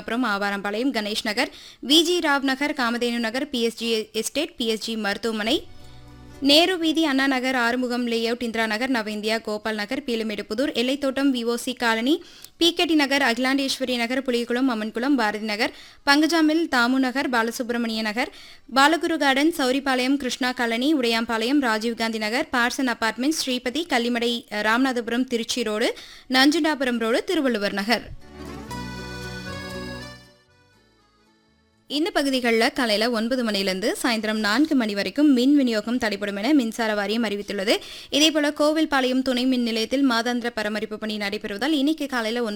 Krishnapuram Avarampalayam Ganesh Nagar Viji Rao Nagar Kamadhenu Nagar PSG estate PSG மருத்துவமனை நேரு வீதி Anna Nagar Arumugam layout Indira Nagar Nava India Gopal Nagar Peelamedupudur Ellaithottam VOC colony PKD Nagar Akilandeswari Nagar Pulikulam Ammankulam Bharathi Nagar Pankaja mill Dhamu Nagar Balasubramania Nagar Balaguru garden Sowripalayam Krishna colony Udayampalayam Rajiv Gandhi Nagar Parsn apartment Sripathi Kallimadai Ramanathapuram Trichy road Nanjundapuram road Thiruvalluvar Nagar இந்த பகுதிகளில் காலையில் ஒன்பது மணிலேருந்து சாயந்தரம் நான்கு மணி வரைக்கும் மின் விநியோகம் தடைப்படும் என மின்சார வாரியம் அறிவித்துள்ளது இதேபோல கோவில்பாளையம் துணை மின் நிலையத்தில் மாதாந்திர பராமரிப்பு பணி நடைபெறுவதால் இன்னைக்கு காலையில்